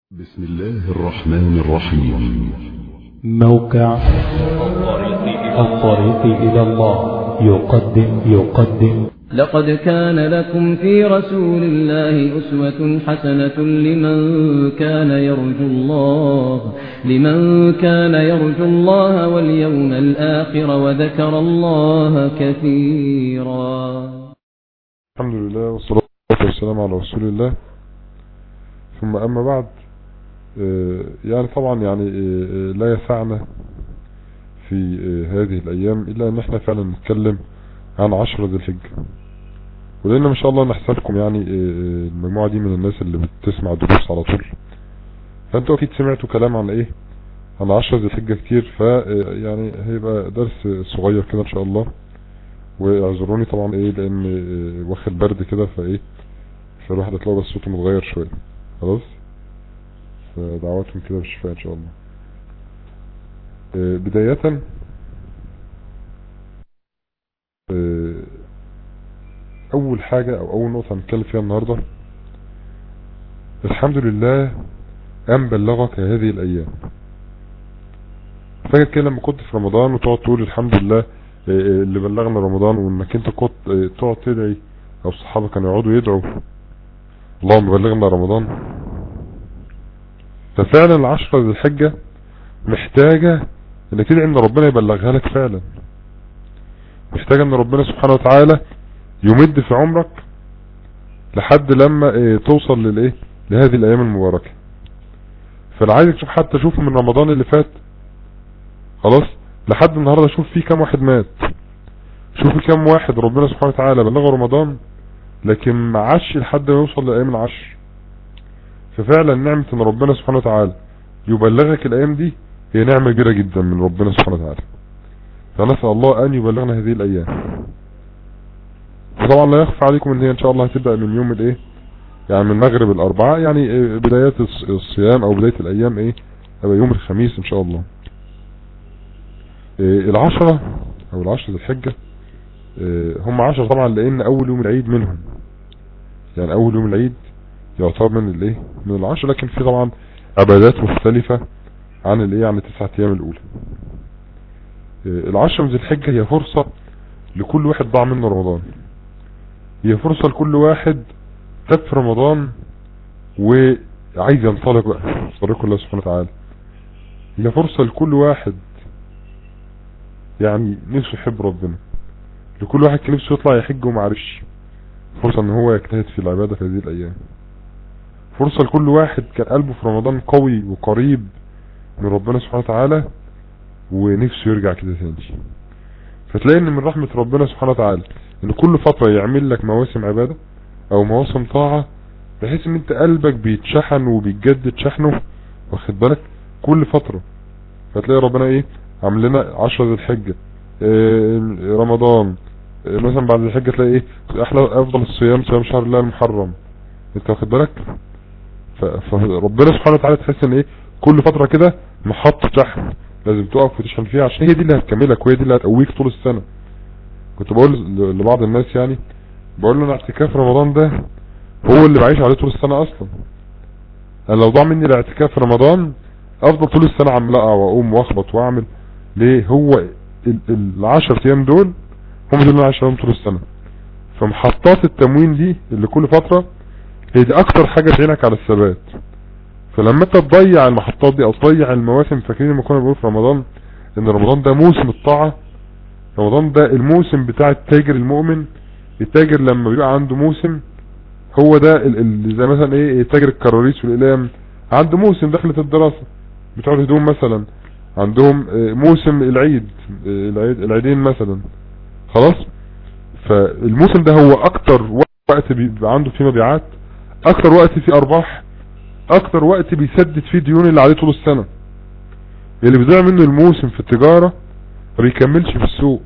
بسم الله الرحمن الرحيم موقع الطريق إلى الله يقدم يقدم لقد كان لكم في رسول الله أسوة حسنة لمن كان يرجو الله لمن كان يرجو الله واليوم الآخر وذكر الله كثيرا الحمد لله والصلاة والسلام على رسول الله ثم أما بعد آه، يعني طبعا يعني آه، لا يسعنا في آه، هذه الأيام إلا أن احنا فعلا نتكلم عن عشر ذي الحجة ولأن ما شاء الله نحسبكم يعني المجموعة دي من الناس اللي بتسمع دروس على طول فانتوا أكيد سمعتوا كلام عن إيه عن عشر ذي الحجة كتير فيعني هيبقى درس صغير كده إن شاء الله واعذروني طبعا إيه لأن واخد برد كده فإيه فالواحد هتلاقوا بس صوته متغير شوية خلاص فدعواتهم كده بالشفاء ان شاء الله آه، بداية آه، اول حاجة او اول نقطة هنتكلم فيها النهاردة الحمد لله ان بلغك هذه الايام فاكر كده لما كنت في رمضان وتقعد تقول الحمد لله آه، اللي بلغنا رمضان وانك انت كنت تقعد تدعي او الصحابة كانوا يقعدوا يدعوا اللهم بلغنا رمضان ففعلا العشرة ذي الحجة محتاجة انك تدعي ان ربنا يبلغها لك فعلا محتاجة ان ربنا سبحانه وتعالى يمد في عمرك لحد لما ايه توصل للايه لهذه الايام المباركة فانا عايزك تشوف حتى شوف من رمضان اللي فات خلاص لحد النهاردة شوف فيه كم واحد مات شوف كم واحد ربنا سبحانه وتعالى بلغه رمضان لكن ما عاش لحد ما يوصل للايام العشر ففعلا نعمة ان ربنا سبحانه وتعالى يبلغك الايام دي هي نعمة كبيرة جدا من ربنا سبحانه وتعالى فنسأل الله ان يبلغنا هذه الايام وطبعا لا يخفى عليكم ان هي ان شاء الله هتبدأ من يوم الايه يعني من مغرب الاربعاء يعني بدايات الصيام او بداية الايام ايه هيبقى يوم الخميس ان شاء الله إيه العشرة او العشرة ذي الحجة إيه هم عشرة طبعا لان اول يوم العيد منهم يعني اول يوم العيد يعتبر من الايه من العشر لكن في طبعا عبادات مختلفة عن الايه عن التسعة ايام الاولى العشر من ذي الحجة هي فرصة لكل واحد ضاع منه رمضان هي فرصة لكل واحد تاب في رمضان وعايز ينطلق بقى طريق الله سبحانه وتعالى هي فرصة لكل واحد يعني نفسه يحب ربنا لكل واحد كان نفسه يطلع يحج ومعرفش فرصة ان هو يجتهد في العبادة في هذه الايام فرصة لكل واحد كان قلبه في رمضان قوي وقريب من ربنا سبحانه وتعالى ونفسه يرجع كده تاني فتلاقي ان من رحمة ربنا سبحانه وتعالى ان كل فترة يعمل لك مواسم عبادة او مواسم طاعة بحيث ان انت قلبك بيتشحن وبيتجدد شحنه واخد بالك كل فترة فتلاقي ربنا ايه عامل لنا عشرة ذي الحجة إيه رمضان إيه مثلا بعد الحجة تلاقي ايه احلى افضل الصيام صيام شهر الله المحرم انت واخد بالك فربنا سبحانه وتعالى تحس ان ايه كل فترة كده محطة شحن لازم تقف وتشحن فيها عشان هي دي اللي هتكملك وهي دي اللي هتقويك طول السنة كنت بقول لبعض الناس يعني بقول له انا اعتكاف رمضان ده هو اللي بعيش عليه طول السنة اصلا انا لو ضاع مني الاعتكاف في رمضان افضل طول السنة عم اقع واقوم واخبط واعمل ليه هو العشر ايام دول هم دول اللي عايش عليهم طول السنة فمحطات التموين دي اللي كل فترة هي دي اكتر حاجة تعينك على الثبات فلما انت تضيع المحطات دي او تضيع المواسم فاكرين لما كنا بنقول في رمضان ان رمضان ده موسم الطاعة رمضان ده الموسم بتاع التاجر المؤمن التاجر لما بيبقى عنده موسم هو ده اللي زي مثلا ايه تاجر الكراريس والاقلام عنده موسم دخلت الدراسة بتوع الهدوم مثلا عندهم موسم العيد العيد العيدين مثلا خلاص فالموسم ده هو اكتر وقت بيبقى عنده فيه مبيعات اكتر وقت فيه ارباح اكتر وقت بيسدد فيه ديون اللي عليه طول السنة اللي بيضيع منه الموسم في التجارة ما بيكملش في السوق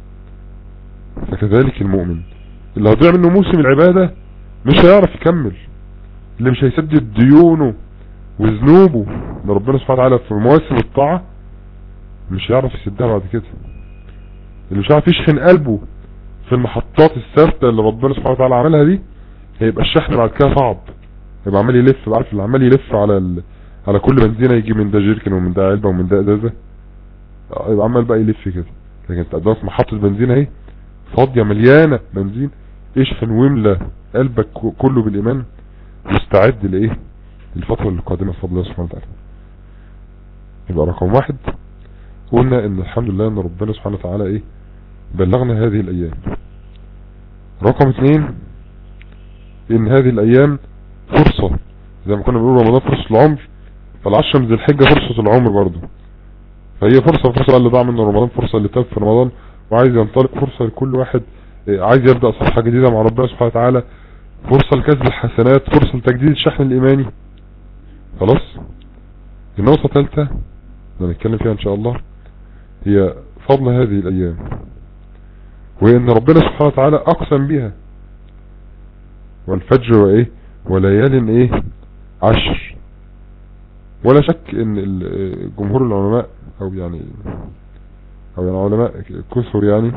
فكذلك المؤمن اللي هيضيع منه موسم العبادة مش هيعرف يكمل اللي مش هيسدد ديونه وذنوبه لربنا سبحانه وتعالى في مواسم الطاعة مش هيعرف يسدها بعد كده اللي مش هيعرف يشحن قلبه في المحطات الثابتة اللي ربنا سبحانه وتعالى عملها دي هيبقى الشحن بعد كده صعب يبقى عمال يلف عارف اللي عمال يلف على ال... على كل بنزينه يجي من ده جيركن ومن ده علبه ومن ده ازازه يبقى عمال بقى يلف كده لكن انت قدامك محطه بنزين اهي فاضيه مليانه بنزين اشحن واملى قلبك كله بالايمان مستعد لايه الفتره القادمه بفضل الله سبحانه وتعالى يبقى رقم واحد قلنا ان الحمد لله ان ربنا سبحانه وتعالى ايه بلغنا هذه الايام رقم اثنين ان هذه الايام فرصة زي ما كنا بنقول رمضان فرصة العمر فالعشر من ذي الحجة فرصة العمر برضو فهي فرصة فرصة اللي ضاع منه رمضان فرصة اللي تاب في رمضان وعايز ينطلق فرصة لكل واحد عايز يبدأ صفحة جديدة مع ربنا سبحانه وتعالى فرصة لكسب الحسنات فرصة لتجديد الشحن الإيماني خلاص النقطة الثالثة هنتكلم فيها إن شاء الله هي فضل هذه الأيام وهي إن ربنا سبحانه وتعالى أقسم بها والفجر وإيه وليال إيه عشر ولا شك إن جمهور العلماء أو يعني أو يعني علماء كثر يعني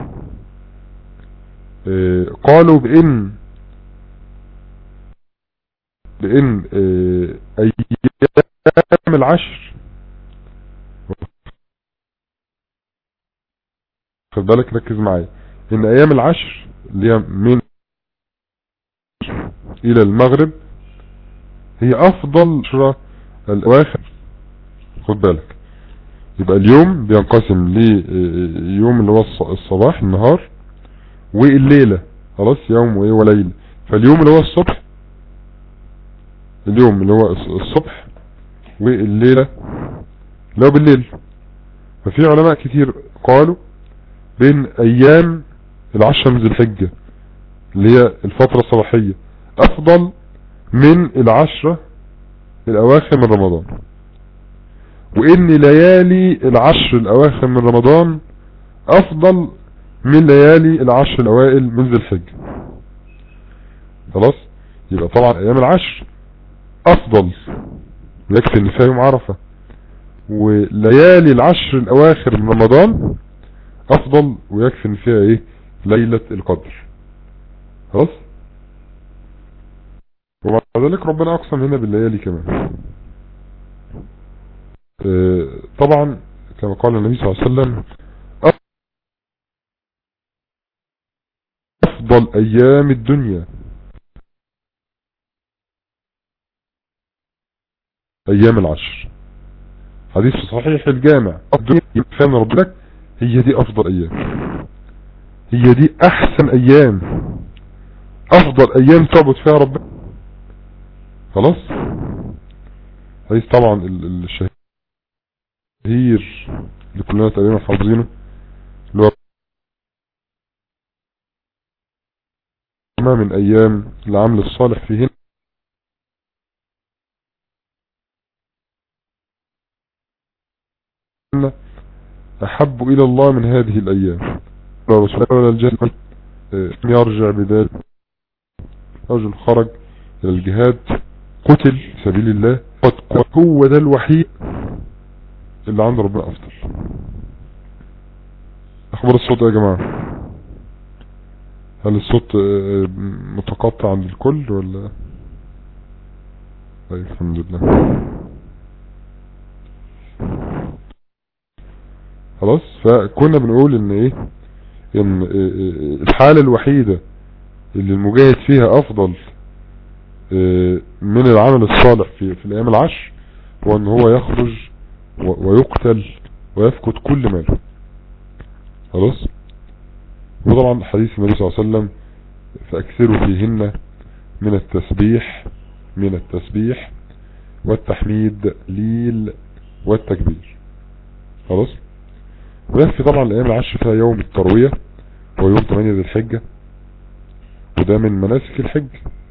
قالوا بإن بإن أيام العشر خد بالك ركز معايا إن أيام العشر اللي هي من إلى المغرب هي أفضل شرى الأواخر خد بالك يبقى اليوم بينقسم ليوم اللي هو الصباح النهار والليلة خلاص يوم وايه وليلة فاليوم اللي هو الصبح اليوم اللي هو الصبح والليلة اللي هو بالليل ففي علماء كتير قالوا بين ايام العشر من ذي الحجة اللي هي الفترة الصباحية افضل من العشرة الاواخر من رمضان وان ليالي العشر الاواخر من رمضان افضل من ليالي العشر الاوائل من ذي الحجة خلاص يبقى طبعا ايام العشر افضل يكفي ان فيها يوم عرفة وليالي العشر الاواخر من رمضان افضل ويكفي ان فيها ايه ليلة القدر خلاص ومع ذلك ربنا اقسم هنا بالليالي كمان اه طبعا كما قال النبي صلى الله عليه وسلم افضل ايام الدنيا ايام العشر حديث في صحيح الجامع الدنيا فهم ربك هي دي افضل ايام هي دي احسن ايام افضل ايام تعبد فيها ربنا خلاص حديث طبعا الشهير اللي كلنا تقريبا حافظينه اللي هو ما من ايام العمل الصالح فيهن احب الى الله من هذه الايام لا رسول ولا الجنة يرجع بذلك رجل خرج الى الجهاد قتل في سبيل الله هو ده الوحيد اللي عند ربنا افضل اخبار الصوت يا جماعة هل الصوت متقطع عند الكل ولا طيب الحمد لله خلاص فكنا بنقول ان ايه ان الحالة الوحيدة اللي المجاهد فيها افضل من العمل الصالح في, في الايام العشر هو ان هو يخرج ويقتل ويفقد كل ماله خلاص وطبعا حديث النبي صلى الله عليه وسلم فاكثروا فيهن من التسبيح من التسبيح والتحميد ليل والتكبير خلاص ويكفي طبعا الايام العشر فيها يوم التروية ويوم 8 ذي الحجة وده من مناسك الحج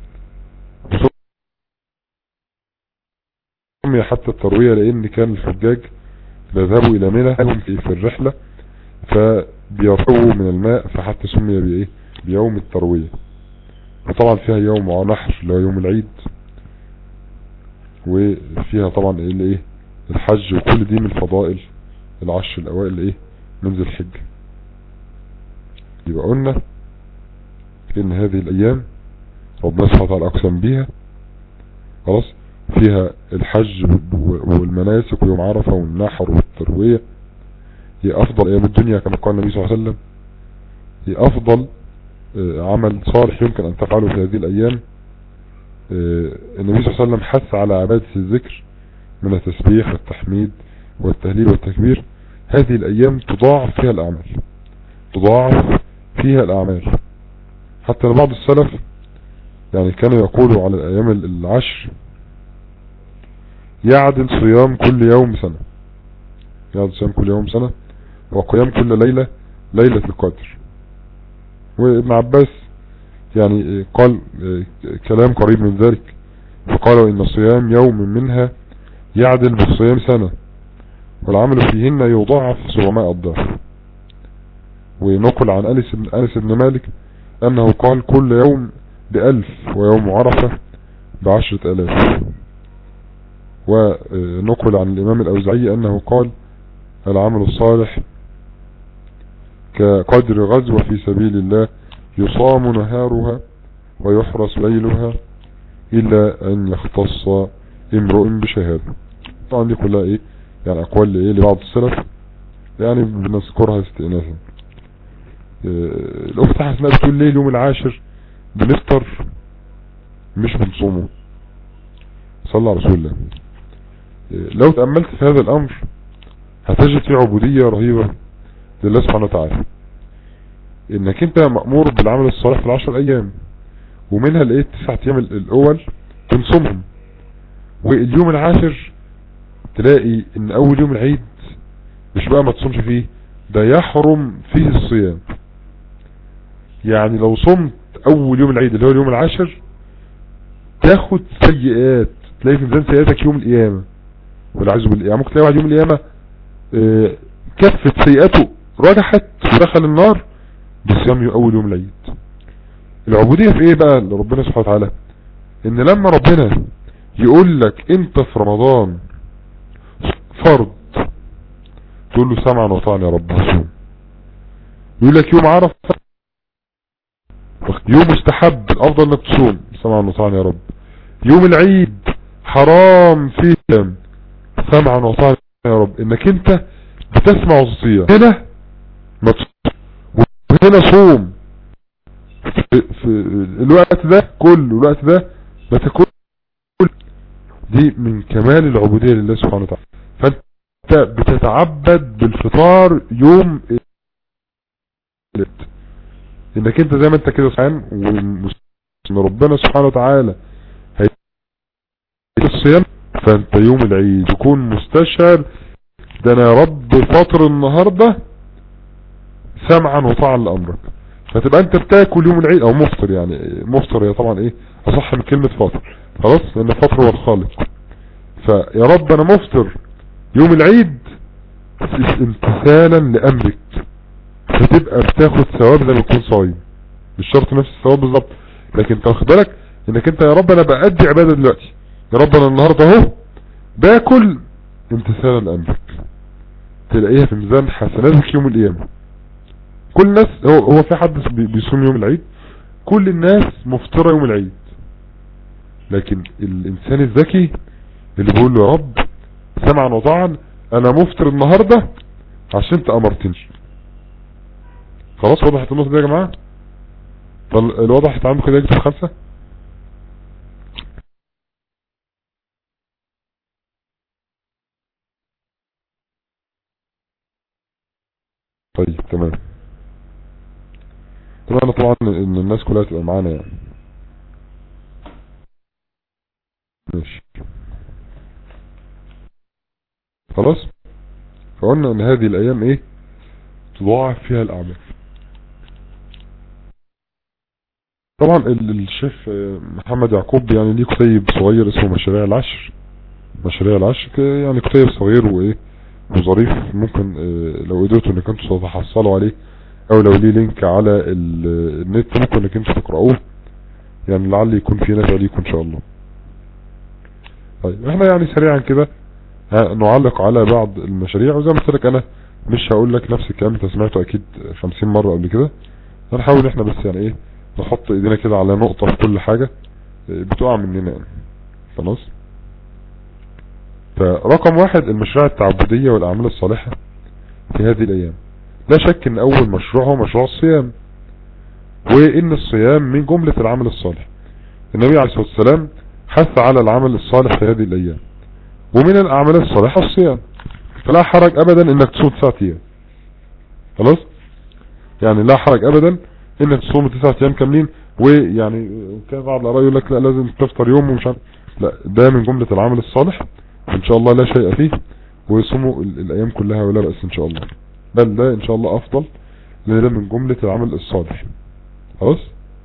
سمي حتى التروية لان كان الحجاج بيذهبوا الى منى في الرحلة فبيرفعوا من الماء فحتى سمي بايه بيوم التروية وطبعا فيها يوم نحر اللي هو يوم العيد وفيها طبعا ايه الحج وكل دي من فضائل العشر الاوائل ايه من ذي الحج يبقى قلنا ان هذه الايام ربنا سبحانه وتعالى اقسم بها خلاص فيها الحج والمناسك ويوم عرفة والنحر والتروية هي افضل ايام الدنيا كما قال النبي صلى الله عليه وسلم هي افضل عمل صالح يمكن ان تفعله في هذه الايام النبي صلى الله عليه وسلم حث على عبادة الذكر من التسبيح والتحميد والتهليل والتكبير هذه الايام تضاعف فيها الاعمال تضاعف فيها الاعمال حتى بعض السلف يعني كانوا يقولوا على الايام العشر يعدل صيام كل يوم سنة يعدل صيام كل يوم سنة وقيام كل ليلة ليلة القدر وابن عباس يعني قال كلام قريب من ذلك فقالوا ان صيام يوم منها يعدل بالصيام سنة والعمل فيهن يضاعف 700 الضعف ونقل عن أنس بن, أنس بن مالك أنه قال كل يوم بألف ويوم عرفة بعشرة ألاف ونقل عن الإمام الأوزعي أنه قال العمل الصالح كقدر غزوة في سبيل الله يصام نهارها ويحرس ليلها إلا أن يختص امرؤ بشهادة طبعا دي كلها إيه يعني أقوال إيه لبعض السلف يعني بنذكرها استئناسا الأخت حسناء بتقول ليه اليوم العاشر بنفطر مش بنصومه صلى على رسول الله لو تأملت في هذا الأمر هتجد فيه عبودية رهيبة لله سبحانه وتعالى انك انت مأمور بالعمل الصالح في العشر ايام ومنها لقيت تسعة ايام الاول تنصمهم واليوم العاشر تلاقي ان اول يوم العيد مش بقى ما تصومش فيه ده يحرم فيه الصيام يعني لو صمت اول يوم العيد اللي هو اليوم العاشر تاخد سيئات تلاقي في ميزان سيئاتك يوم القيامة والعزو بالله يعني ممكن تلاقي واحد يوم القيامة اه كفت سيئاته رجحت ودخل النار بصيام اول يوم العيد العبودية في ايه بقى لربنا سبحانه وتعالى ان لما ربنا يقول لك انت في رمضان فرض تقول له سمعا وطاعا يا رب هصوم يقول لك يوم عرفة يوم مستحب الافضل انك تصوم سمعا وطاعا يا رب يوم العيد حرام فيه سمعا وطاعا يا رب انك انت بتسمع وصية هنا ما تصوم وهنا صوم في, في الوقت ده كل الوقت ده ما تاكل دي من كمال العبودية لله سبحانه وتعالى فانت بتتعبد بالفطار يوم انك انت زي ما انت كده صحيان وان ربنا سبحانه وتعالى هي الصيام فانت يوم العيد تكون مستشعر ده انا يا رب فاطر النهاردة سمعا وطاعا لامرك فتبقى انت بتاكل يوم العيد او مفطر يعني مفطر هي طبعا ايه اصح من كلمة فاطر خلاص لان فاطر هو الخالق فيا رب انا مفطر يوم العيد امتثالا لامرك فتبقى بتاخد ثواب زي ما تكون صايم مش شرط نفس الثواب بالظبط لكن انت واخد بالك انك انت يا رب انا بأدي عبادة دلوقتي يا رب انا النهاردة اهو باكل امتثالا لامرك تلاقيها في ميزان حسناتك يوم القيامة كل الناس هو, هو في حد بيصوم يوم العيد كل الناس مفطرة يوم العيد لكن الانسان الذكي اللي بيقول له يا رب سمعا وطاعا انا مفطر النهاردة عشان انت امرتني خلاص وضحت النقطة دي يا جماعة الوضح عندكم كده يكتب خمسة طيب تمام طبعا طبعا ان الناس كلها تبقى معانا يعني ماشي خلاص فقلنا ان هذه الايام ايه تضاعف فيها الاعمال طبعا الشيخ محمد يعقوب يعني ليه كتيب صغير اسمه مشاريع العشر مشاريع العشر يعني كتيب صغير وايه وظريف ممكن لو قدرتوا انك انتوا تتحصلوا عليه او لو ليه لينك على النت ممكن انك انتوا تقرأوه يعني لعل يكون في نفع ليكم ان شاء الله طيب احنا يعني سريعا كده نعلق على بعض المشاريع وزي ما قلت لك انا مش هقول لك نفس الكلام انت سمعته اكيد 50 مرة قبل كده هنحاول احنا بس يعني ايه نحط ايدينا كده على نقطة في كل حاجة بتقع مننا يعني خلاص فرقم واحد المشروع التعبدية والأعمال الصالحة في هذه الأيام لا شك ان أول مشروع هو مشروع الصيام وإن الصيام من جملة العمل الصالح النبي عليه الصلاة والسلام حث على العمل الصالح في هذه الأيام ومن الأعمال الصالحة الصيام فلا حرج أبدا انك تصوم تسعة أيام خلاص يعني لا حرج أبدا انك تصوم تسعة أيام كاملين ويعني كان بعض الآراء يقول لك لا لازم تفطر يوم ومش عارف لا ده من جملة العمل الصالح ان شاء الله لا شيء فيه ويصوموا ال- الايام كلها ولا بأس ان شاء الله بل ده ان شاء الله افضل لان ده من جملة العمل الصالح خلاص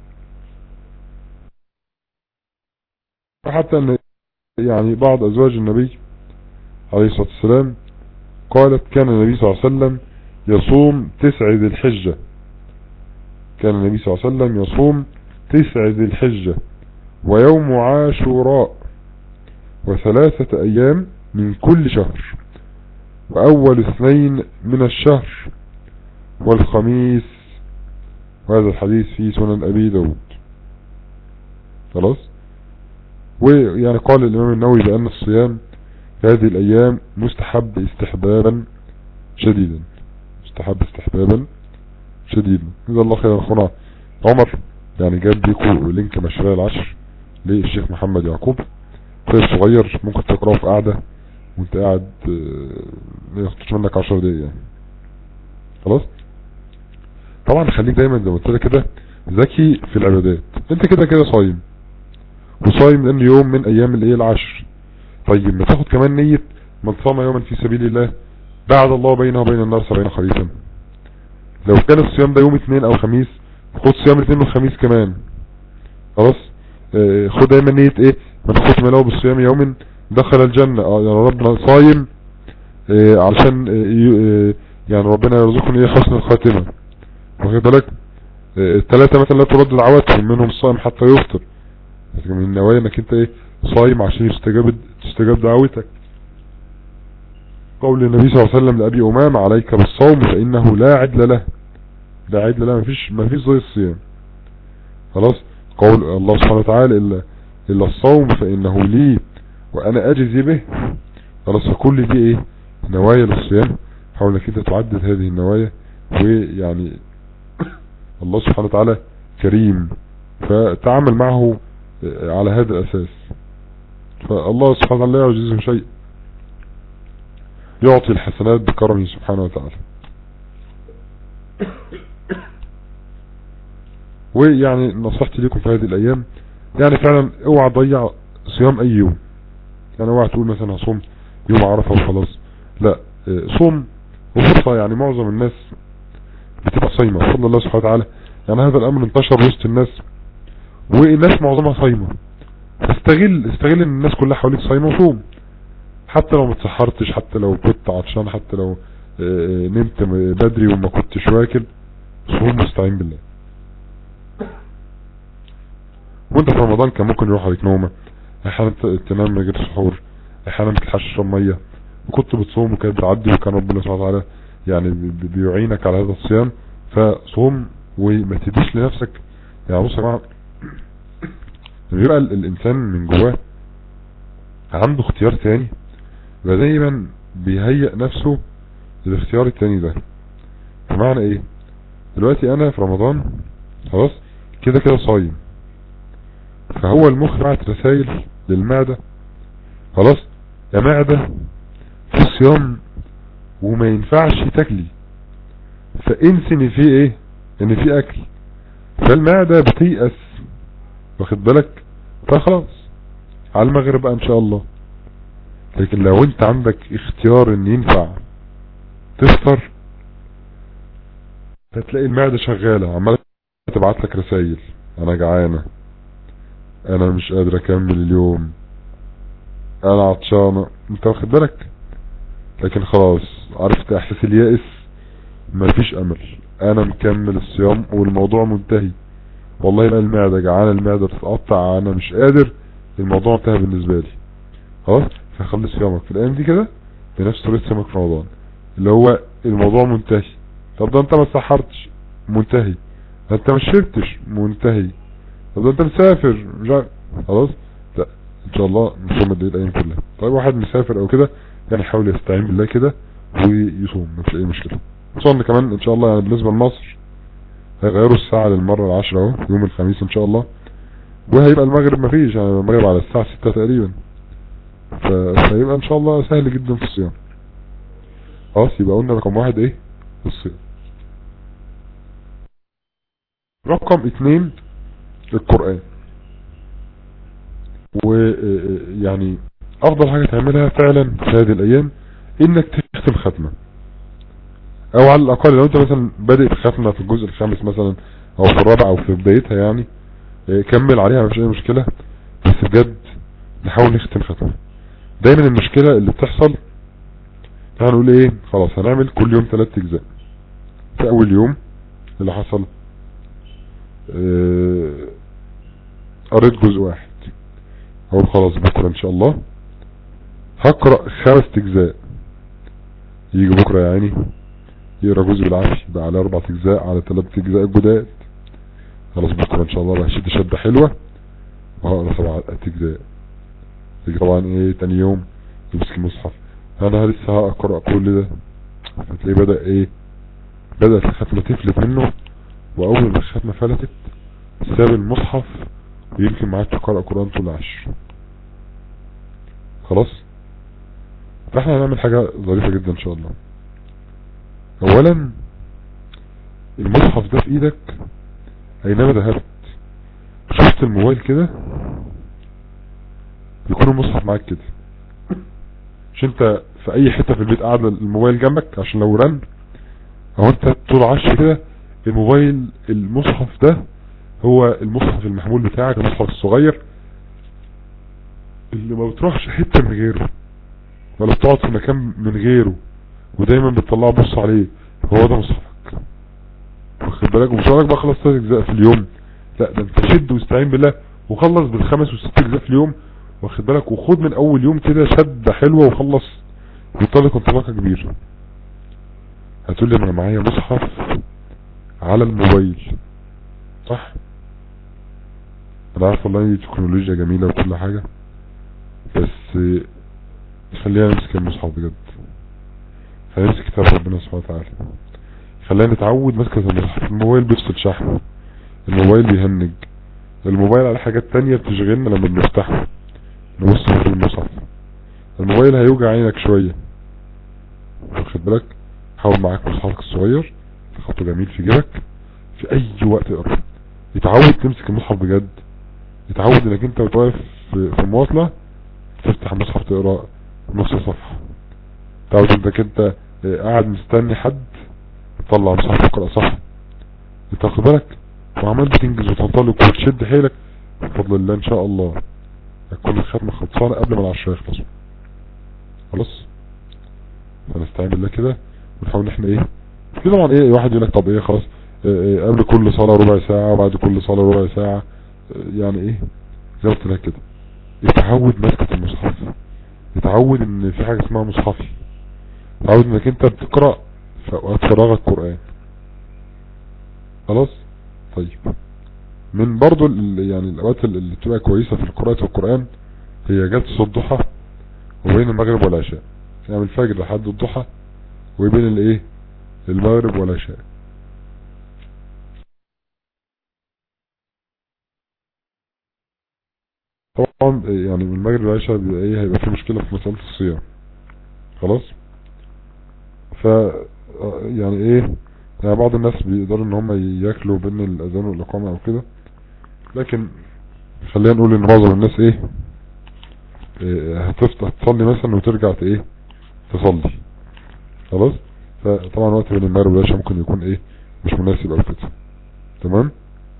وحتى ان يعني بعض ازواج النبي عليه الصلاة والسلام قالت كان النبي صلى الله عليه وسلم يصوم تسع ذي الحجة كان النبي صلى الله عليه وسلم يصوم تسع ذي الحجة ويوم عاشوراء وثلاثة أيام من كل شهر وأول اثنين من الشهر والخميس وهذا الحديث في سنن أبي داود خلاص ويعني قال الإمام النووي بأن الصيام في هذه الأيام مستحب استحبابا شديدا مستحب استحبابا شديدا جزا الله خير أخونا عمر يعني جاب لكم لينك مشاريع العشر للشيخ محمد يعقوب كتاب صغير ممكن تقراه في قعدة وانت قاعد آه، ما ياخدش منك 10 دقايق يعني خلاص طبعا خليك دايما زي ما قلت لك كده ذكي في العبادات انت كده كده صايم وصايم لان يوم من ايام الايه العشر طيب ما تاخد كمان نية من صام يوما في سبيل الله بعد الله بينه وبين النار سبعين خريفا لو كان الصيام ده يوم اثنين او خميس خد صيام الاثنين والخميس كمان خلاص آه، خد دايما نية ايه من ختم له بالصيام يوم دخل الجنة اه يعني ربنا صايم آه، علشان آه، ي- آه، يعني ربنا يرزقني ايه حسن الخاتمة واخد بالك آه، الثلاثة مثلا لا ترد دعواتهم منهم الصائم حتى يفطر لكن من النوايا انك انت ايه صايم عشان يستجاب تستجاب دعوتك قول النبي صلى الله عليه وسلم لأبي أمامة عليك بالصوم فإنه لا عدل له لا عدل له مفيش مفيش زي الصيام خلاص قول الله سبحانه وتعالى إلا, إلا الصوم فإنه لي وأنا أجزي به خلاص فكل دي إيه نوايا للصيام حاول انك انت تعدد هذه النوايا ويعني الله سبحانه وتعالى كريم فتعامل معه على هذا الأساس فالله سبحانه وتعالى لا يعجزه شيء يعطي الحسنات بكرمه سبحانه وتعالى ويعني نصيحتي لكم في هذه الأيام يعني فعلا اوعى تضيع صيام أي يوم يعني اوعى تقول مثلا هصوم يوم عرفة وخلاص لا اه، صوم وفرصة يعني معظم الناس بتبقى صايمة بفضل الله سبحانه وتعالى يعني هذا الأمر انتشر وسط الناس والناس معظمها صايمة استغل استغل ان الناس كلها حواليك صايمة وصوم حتى لو ما تسحرتش حتى لو كنت عطشان حتى لو اه، نمت بدري وما كنتش واكل صوم مستعين بالله وانت في رمضان كان ممكن يروح عليك نومة احيانا ت- تنام من غير سحور احيانا ما تلحقش تشرب ميه وكنت بتصوم وكانت بتعدي وكان ربنا سبحانه وتعالى يعني بي- بي- بيعينك على هذا الصيام فصوم وما تديش لنفسك يعني بص يا جماعه بيبقى ال- الانسان من جواه عنده اختيار تاني يبقى دايما بيهيئ نفسه للاختيار التاني ده بمعنى ايه دلوقتي انا في رمضان خلاص كده كده صايم فهو المخ بعت رسائل للمعدة خلاص يا معدة في صيام وما ينفعش تاكلي فانسي ان في ايه ان في اكل فالمعدة بتيأس واخد بالك فخلاص على المغرب بقى ان شاء الله لكن لو انت عندك اختيار ان ينفع تفطر فتلاقي المعدة شغالة عمالة تبعت لك رسائل انا جعانة انا مش قادر اكمل اليوم انا عطشانة انت واخد بالك لكن خلاص عرفت احساس اليائس مفيش امل انا مكمل الصيام والموضوع منتهي والله بقى المعدة جعانة المعدة بتتقطع انا مش قادر الموضوع انتهى بالنسبة لي خلاص فخلي صيامك في الايام دي كده بنفس طريقة صيامك في رمضان اللي هو الموضوع منتهي طب ده انت ما سحرتش منتهي ده انت ما شربتش منتهي طب ده انت مسافر مش عارف خلاص لا ان شاء الله نصوم الليل الايام كلها طيب واحد مسافر او كده يعني يحاول يستعين بالله كده ويصوم مفيش اي مشكلة خصوصا ان كمان ان شاء الله يعني بالنسبة لمصر هيغيروا الساعة للمرة العشرة اهو يوم الخميس ان شاء الله وهيبقى المغرب مفيش يعني المغرب على الساعة ستة تقريبا ف- فيبقى ان شاء الله سهل جدا في الصيام خلاص يبقى قلنا رقم واحد ايه الصيام رقم اتنين القرآن ويعني افضل حاجة تعملها فعلا في هذه الايام انك تختم ختمة او على الاقل لو انت مثلا بادئ في ختمة في الجزء الخامس مثلا او في الرابع او في بدايتها يعني اه، كمل عليها مفيش اي مشكلة بس بجد نحاول نختم ختمة دايما المشكلة اللي بتحصل هنقول ايه خلاص هنعمل كل يوم ثلاث اجزاء في اول يوم اللي حصل اه، قريت جزء واحد اقول خلاص بكرة ان شاء الله هقرأ خمس اجزاء يجي بكرة يا عيني يقرأ جزء بالعافية يبقى على اربع اجزاء على ثلاث اجزاء جداد خلاص بكرة ان شاء الله بقى شد شدة حلوة وهقرأ سبعة اجزاء يجي طبعا ايه تاني يوم يمسك المصحف انا لسه هقرأ كل ده هتلاقيه بدأ ايه بدأت الختمة تفلت منه واول ما الختمة فلتت ساب المصحف ويمكن ما عادش يقرأ قرآن طول العشر خلاص فاحنا هنعمل حاجة ظريفة جدا ان شاء الله اولا المصحف ده في ايدك اينما ذهبت شفت الموبايل كده يكون المصحف معاك كده مش انت في اي حتة في البيت قاعد الموبايل جنبك عشان لو رن او انت طول عشر كده الموبايل المصحف ده هو المصحف المحمول بتاعك المصحف الصغير اللي ما بتروحش حتة من غيره ولا بتقعد في مكان من غيره ودايما بتطلعه بص عليه هو ده مصحفك واخد بالك ومش هقولك بقى خلص ثلاث اجزاء في اليوم لا ده انت شد واستعين بالله وخلص بالخمس والست اجزاء في اليوم واخد بالك وخد من اول يوم كده شدة حلوة وخلص وطلق انطلاقة كبيرة هتقول لي انا معايا مصحف على الموبايل صح انا عارف والله دي تكنولوجيا جميلة وكل حاجة بس خلينا نمسك المصحف بجد خلينا نمسك كتاب ربنا سبحانه وتعالى خلينا نتعود مسكة المصحف الموبايل بيفصل شحن الموبايل بيهنج الموبايل على حاجات تانية بتشغلنا لما بنفتحه نبص في المصحف الموبايل هيوجع عينك شوية واخد بالك حاول معاك مصحفك الصغير تحطه جميل في جيبك في اي وقت اقرا يتعود تمسك المصحف بجد يتعود انك انت وتقف في في المواصلة تفتح المصحف تقرا نص صفحة تعود انك انت قاعد مستني حد تطلع مصحف تقرا صح تاخد بالك وعمال بتنجز وتنطلق وتشد حيلك بفضل الله ان شاء الله هتكون الختمة خلصانة قبل ما العشرة يخلصوا خلاص فنستعين بالله كده ونحاول ان احنا ايه في طبعا ايه واحد يقول لك طب ايه خلاص إيه إيه قبل كل صلاة ربع ساعة وبعد كل صلاة ربع ساعة إيه يعني ايه زي ما قلت لك كده يتعود مسكة المصحف يتعود ان في حاجة اسمها مصحفي يتعود انك انت بتقرأ في اوقات فراغك قرآن خلاص طيب من برضو ال- يعني الاوقات اللي بتبقى كويسة في قراءة القرآن هي جلسة الضحى وبين المغرب والعشاء يعني من الفجر لحد الضحى وبين الايه المغرب والعشاء طبعا يعني من المغرب والعشاء بيبقى ايه هيبقى في مشكلة في مسألة الصيام خلاص ف يعني ايه يعني بعض الناس بيقدروا ان هم ياكلوا بين الاذان والاقامة او كده لكن خلينا نقول ان معظم الناس ايه, إيه هتفتح تصلي مثلا وترجع ت- ايه تصلي خلاص فطبعا وقت بين المغرب والعشاء ممكن يكون ايه مش مناسب او كده تمام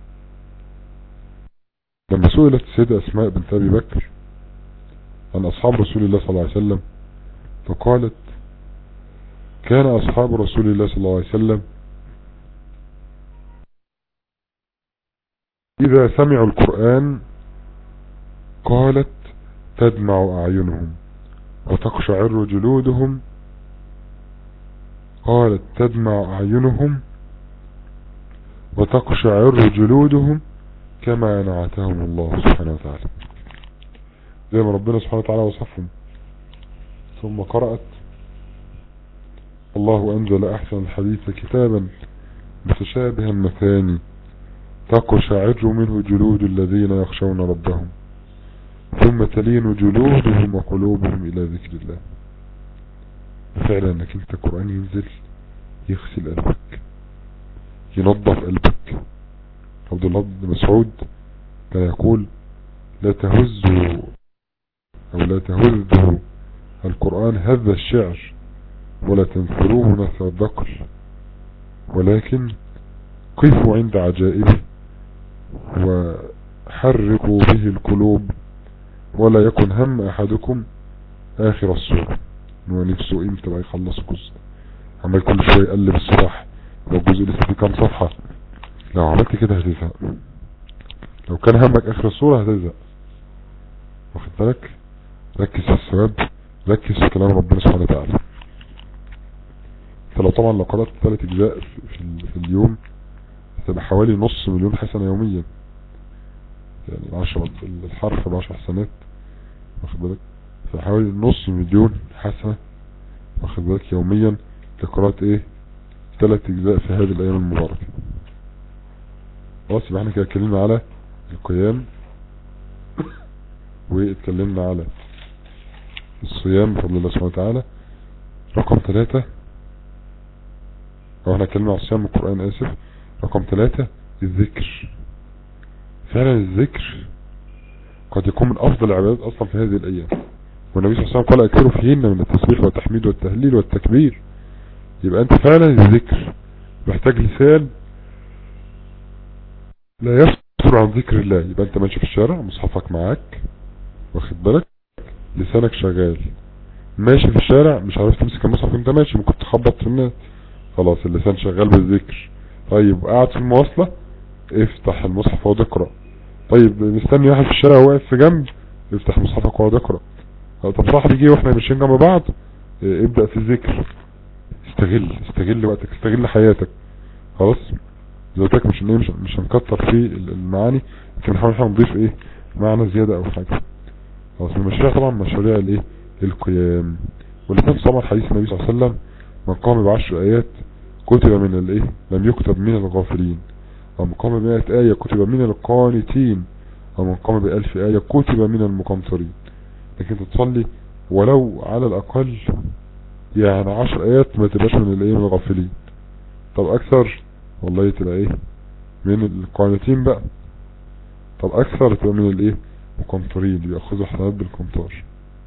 لما سئلت السيدة اسماء بنت ابي بكر عن اصحاب رسول الله صلى الله عليه وسلم فقالت كان اصحاب رسول الله صلى الله عليه وسلم اذا سمعوا القرآن قالت تدمع اعينهم وتقشعر جلودهم قالت تدمع أعينهم وتقشعر جلودهم كما نعتهم الله سبحانه وتعالى زي ما ربنا سبحانه وتعالى وصفهم ثم قرأت الله أنزل أحسن الحديث كتابا متشابها مثاني تقشعر منه جلود الذين يخشون ربهم ثم تلين جلودهم وقلوبهم إلى ذكر الله فعلا انك انت قرآن ينزل يغسل قلبك ينظف قلبك عبد الله بن مسعود كان يقول لا تهزوا او لا تهزوا القرآن هذا الشعر ولا تنثروه نثر الذكر ولكن قفوا عند عجائبه وحركوا به القلوب ولا يكن هم احدكم اخر السورة هو نفسه امتى بقى يخلص الجزء عمال كل شوية يقلب الصفح لو الجزء لسه فيه كام صفحة لو عملت كده هتزهق لو كان همك اخر الصورة هتزهق واخد بالك ركز في الثواب ركز في كلام ربنا سبحانه وتعالى فلو طبعا لو قرأت ثلاث اجزاء في, ال- في اليوم هتبقى حوالي نص مليون حسنة يوميا يعني العشرة الحرف بعشر حسنات واخد بالك فحوالي نص مليون حسنة واخد بالك يوميا لقراءة ايه ثلاث اجزاء في هذه الايام المباركة خلاص يبقى احنا كده اتكلمنا على القيام واتكلمنا على الصيام بفضل الله سبحانه وتعالى رقم ثلاثة او احنا اتكلمنا على الصيام القرآن اسف رقم ثلاثة الذكر فعلا الذكر قد يكون من افضل العبادات اصلا في هذه الايام والنبي صلى الله عليه وسلم قال اكثروا فيهن من التسبيح والتحميد والتهليل والتكبير يبقى انت فعلا الذكر محتاج لسان لا يفتر عن ذكر الله يبقى انت ماشي في الشارع مصحفك معاك واخد بالك لسانك شغال ماشي في الشارع مش عارف تمسك المصحف وانت ماشي ممكن تخبط في الناس خلاص اللسان شغال بالذكر طيب قاعد في المواصلة افتح المصحف واقعد اقرا طيب مستني واحد في الشارع واقف في جنب افتح مصحفك واقعد اقرا طب صاحبي جه واحنا ماشيين جنب بعض اه، ابدأ في الذكر استغل استغل وقتك استغل حياتك خلاص زي ما قلت لك مش إن إيه، مش مش هنكتر في المعاني لكن نحاول احنا نضيف ايه معنى زيادة او حاجة خلاص من المشاريع طبعا مشاريع الايه القيام والاثنين طبعا حديث النبي صلى الله عليه وسلم من قام بعشر ايات كتب من الايه لم يكتب من الغافلين ومن قام بمئة آية كتب من القانتين ومن قام بألف آية كتب من المقنطرين لكن تصلي ولو على الأقل يعني عشر آيات ما تبقاش من الايه من الغافلين طب أكثر والله تبقى ايه من القانتين بقى طب أكثر تبقى من الايه مقنطرين بيأخذوا حسنات بالقنطار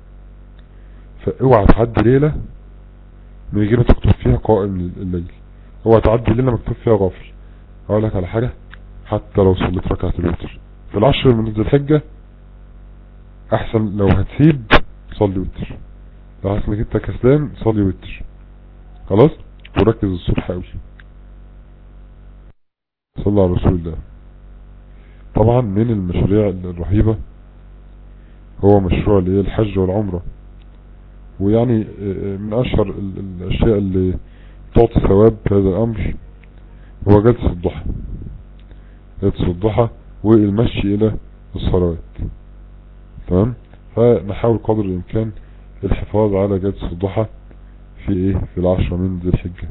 فاوعى تعدي ليلة من غير ما تكتب فيها قائم الليل اوعى تعدي ليلة مكتوب فيها غافل اقول لك على حاجة حتى لو صليت ركعة الوتر في العشر من ذي الحجة احسن لو هتسيب صلي وتر لو حاسس انك انت كسلان صلي وتر خلاص وركز الصبح قوي صلى على رسول الله طبعا من المشاريع الرهيبة هو مشروع اللي هي الحج والعمرة ويعني من اشهر ال- الاشياء اللي تعطي ثواب في هذا الامر هو جلسة الضحى جلسة الضحى والمشي الى الصلوات تمام فنحاول قدر الامكان الحفاظ على جلسة الضحى في ايه في العشرة من ذي الحجة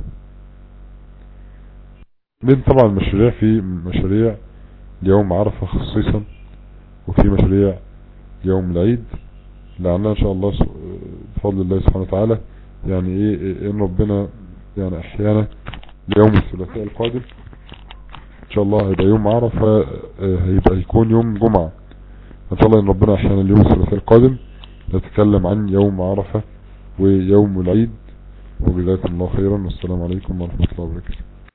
من طبعا المشاريع في مشاريع يوم عرفة خصيصا وفي مشاريع يوم العيد لعلنا ان شاء الله س- بفضل الله سبحانه وتعالى يعني ايه إيه ان ربنا يعني احيانا ليوم الثلاثاء القادم ان شاء الله هيبقى يوم عرفة آه، هيبقى يكون يوم جمعة ان شاء الله ان ربنا احيانا اليوم الثلاثاء القادم نتكلم عن يوم عرفة ويوم العيد وجزاكم الله خيرا والسلام عليكم ورحمة الله وبركاته